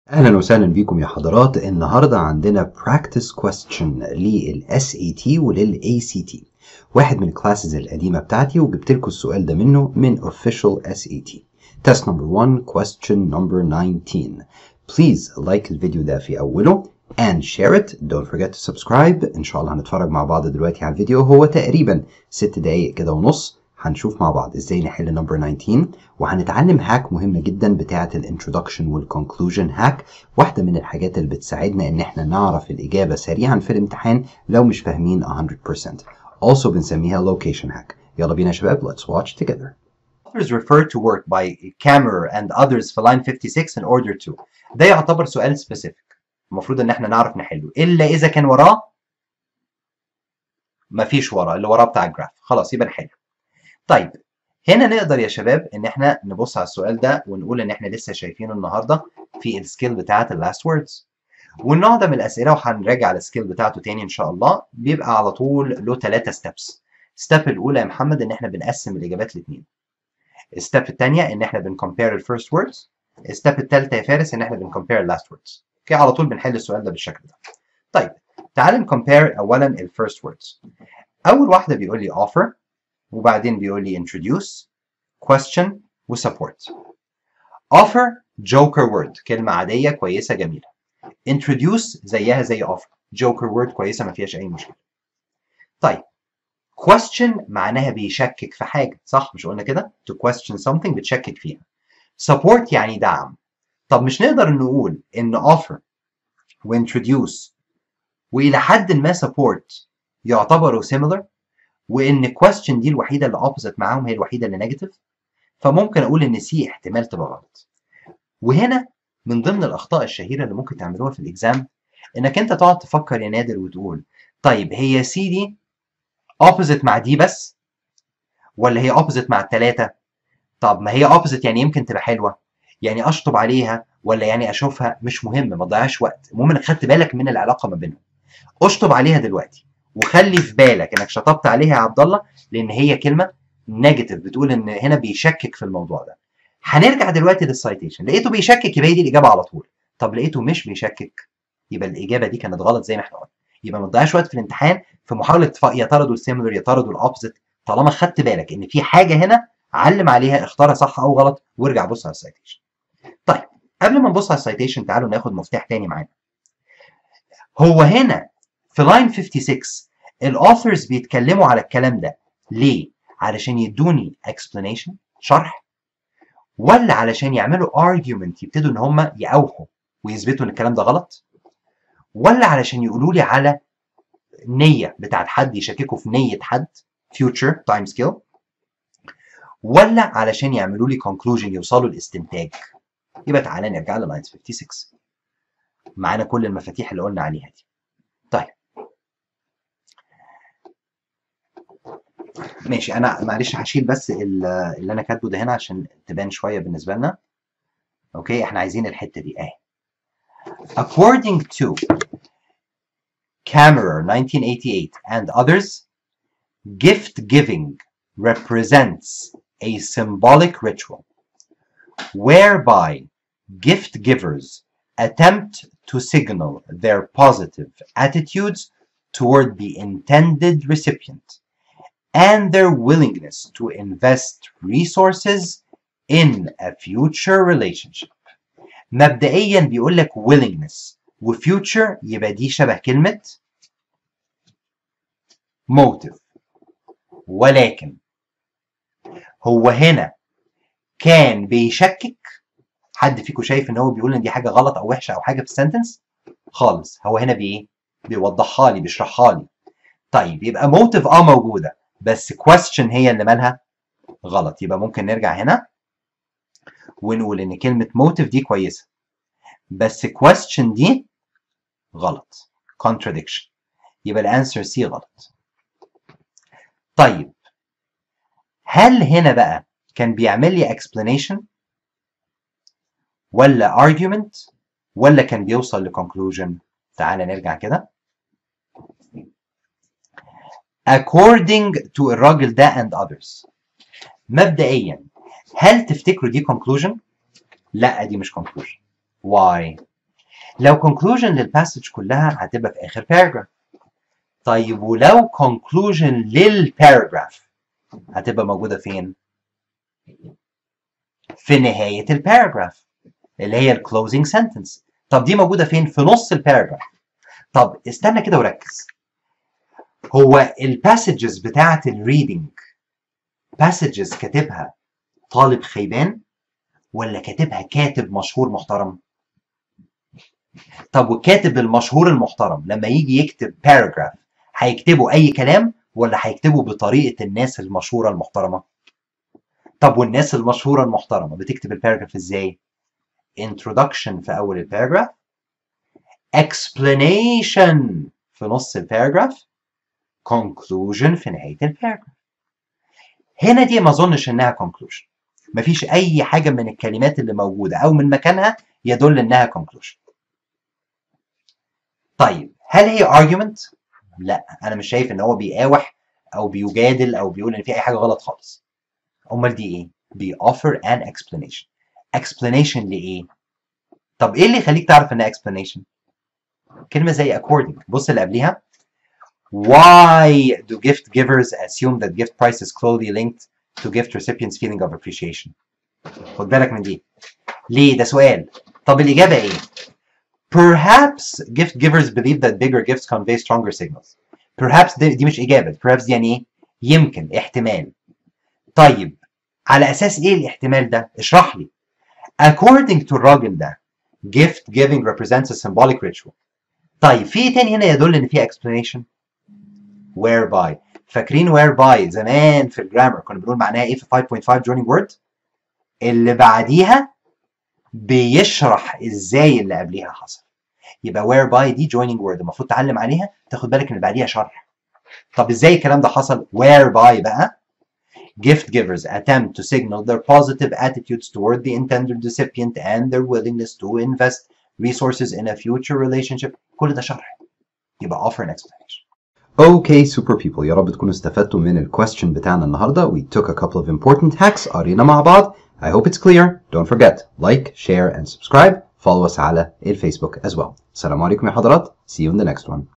اهلا وسهلا بيكم يا حضرات النهارده عندنا practice question لل SAT ولل ACT واحد من الكلاسز القديمه بتاعتي وجبت لكم السؤال ده منه من official SAT test number 1 question number 19 please like الفيديو ده في اوله and share it don't forget to subscribe ان شاء الله هنتفرج مع بعض دلوقتي على الفيديو هو تقريبا 6 دقايق كده ونص هنشوف مع بعض ازاي نحل نمبر 19 وهنتعلم هاك مهمة جدا بتاعة الانترودكشن والكونكلوجن هاك واحدة من الحاجات اللي بتساعدنا ان احنا نعرف الاجابة سريعا في الامتحان لو مش فاهمين 100% also بنسميها location hack يلا بينا يا شباب let's watch together Authors refer to work by Kammerer and others في line 56 in order to ده يعتبر سؤال specific المفروض ان احنا نعرف نحله الا اذا كان وراه مفيش وراه اللي وراه بتاع الجراف خلاص يبقى نحله طيب هنا نقدر يا شباب ان احنا نبص على السؤال ده ونقول ان احنا لسه شايفينه النهارده في السكيل بتاعه اللاست ووردز والنوع ده من الاسئله وهنراجع السكيل بتاعته تاني ان شاء الله بيبقى على طول له ثلاثه ستيبس الستيب الاولى يا محمد ان احنا بنقسم الاجابات لاثنين الستيب الثانيه ان احنا بنكمبير الفيرست ووردز الستيب الثالثه يا فارس ان احنا بنكمبير اللاست ووردز اوكي على طول بنحل السؤال ده بالشكل ده طيب تعال نكمبير اولا الفيرست ووردز اول واحده بيقول لي offer وبعدين بيقول لي introduce question و support offer joker word كلمة عادية كويسة جميلة introduce زيها زي offer joker word كويسة ما فيهاش أي مشكلة طيب question معناها بيشكك في حاجة صح مش قلنا كده to question something بتشكك فيها support يعني دعم طب مش نقدر نقول إن offer و introduce وإلى حد ما support يعتبروا similar وان question دي الوحيده اللي opposite معاهم هي الوحيده اللي نيجاتيف فممكن اقول ان سي احتمال تبقى غلط وهنا من ضمن الاخطاء الشهيره اللي ممكن تعملوها في الاكزام انك انت تقعد تفكر يا نادر وتقول طيب هي سي دي opposite مع دي بس ولا هي opposite مع الثلاثه طب ما هي opposite يعني يمكن تبقى حلوه يعني اشطب عليها ولا يعني اشوفها مش مهم ما تضيعش وقت المهم انك خدت بالك من العلاقه ما بينهم اشطب عليها دلوقتي وخلي في بالك انك شطبت عليها يا عبد الله لان هي كلمه نيجاتيف بتقول ان هنا بيشكك في الموضوع ده هنرجع دلوقتي للسايتيشن لقيته بيشكك يبقى هي دي الاجابه على طول طب لقيته مش بيشكك يبقى الاجابه دي كانت غلط زي ما احنا قلنا يبقى ما تضيعش وقت في الامتحان في محاوله يا ترى دول سيميلر يا ترى دول اوبزيت طالما خدت بالك ان في حاجه هنا علم عليها اختارها صح او غلط وارجع بص على السايتيشن طيب قبل ما نبص على السايتيشن تعالوا ناخد مفتاح تاني معانا هو هنا في لاين 56 الاوثرز بيتكلموا على الكلام ده ليه؟ علشان يدوني explanation شرح ولا علشان يعملوا argument يبتدوا ان هم يأوحوا ويثبتوا ان الكلام ده غلط ولا علشان يقولوا لي على نية بتاعت حد يشككوا في نية حد future time skill ولا علشان يعملوا لي conclusion يوصلوا لاستنتاج يبقى تعالى نرجع للاينز 56 معانا كل المفاتيح اللي قلنا عليها دي طيب ماشي انا معلش هشيل بس اللي انا كاتبه ده هنا عشان تبان شويه بالنسبه لنا اوكي احنا عايزين الحته دي اهي according to Kammerer 1988 and others gift giving represents a symbolic ritual whereby gift givers attempt to signal their positive attitudes toward the intended recipient and their willingness to invest resources in a future relationship. مبدئيا بيقول لك willingness وfuture يبقى دي شبه كلمة motive ولكن هو هنا كان بيشكك حد فيكم شايف ان هو بيقول ان دي حاجة غلط او وحشة او حاجة في السنتنس خالص هو هنا بايه بيوضحها لي بيشرحها لي طيب يبقى motive اه موجودة بس question هي اللي مالها غلط يبقى ممكن نرجع هنا ونقول ان كلمة motive دي كويسة بس question دي غلط contradiction يبقى الانسر سي غلط طيب هل هنا بقى كان بيعمل لي explanation ولا argument ولا كان بيوصل لconclusion تعال نرجع كده according to الراجل ده and others مبدئيا هل تفتكروا دي conclusion؟ لا دي مش conclusion why؟ لو conclusion للباسج كلها هتبقى في اخر paragraph طيب ولو conclusion للباراجراف هتبقى موجوده فين في نهايه الباراجراف اللي هي الكلوزنج سنتنس طب دي موجوده فين في نص الباراجراف طب استنى كده وركز هو الباسجز بتاعه الريدنج باسجز كاتبها طالب خيبان ولا كاتبها كاتب مشهور محترم طب والكاتب المشهور المحترم لما يجي يكتب باراجراف هيكتبه اي كلام ولا هيكتبه بطريقه الناس المشهوره المحترمه طب والناس المشهوره المحترمه بتكتب الباراجراف ازاي introduction في اول الباراجراف explanation في نص الباراجراف conclusion في نهايه الباراجراف هنا دي ما اظنش انها conclusion مفيش اي حاجه من الكلمات اللي موجوده او من مكانها يدل انها conclusion طيب هل هي argument لا انا مش شايف ان هو بيقاوح او بيجادل او بيقول ان في اي حاجه غلط خالص امال دي ايه بي offer an explanation explanation لايه طب ايه اللي يخليك تعرف انها explanation كلمه زي according بص اللي قبليها why do gift givers assume that gift price is closely linked to gift recipients feeling of appreciation خد بالك من دي ليه ده سؤال طب الاجابه ايه perhaps gift givers believe that bigger gifts convey stronger signals perhaps دي, دي مش اجابه perhaps دي يعني ايه يمكن احتمال طيب على اساس ايه الاحتمال ده اشرح لي according to الراجل ده gift giving represents a symbolic ritual طيب في ايه تاني هنا يدل ان في explanation whereby فاكرين whereby زمان في الجرامر كنا بنقول معناها ايه في 5.5 joining word اللي بعديها بيشرح ازاي اللي قبليها حصل يبقى whereby دي joining word المفروض تعلم عليها تاخد بالك ان بعديها شرح طب ازاي الكلام ده حصل whereby بقى gift givers attempt to signal their positive attitudes toward the intended recipient and their willingness to invest resources in a future relationship كل ده شرح يبقى offer an explanation Okay, super people. يا رب تكونوا استفدتوا من الكويستشن بتاعنا النهارده. We took a couple of important hacks قرينا مع بعض. I hope it's clear. Don't forget, like, share, and subscribe. Follow us على الفيسبوك as well. السلام عليكم يا حضرات. See you in the next one.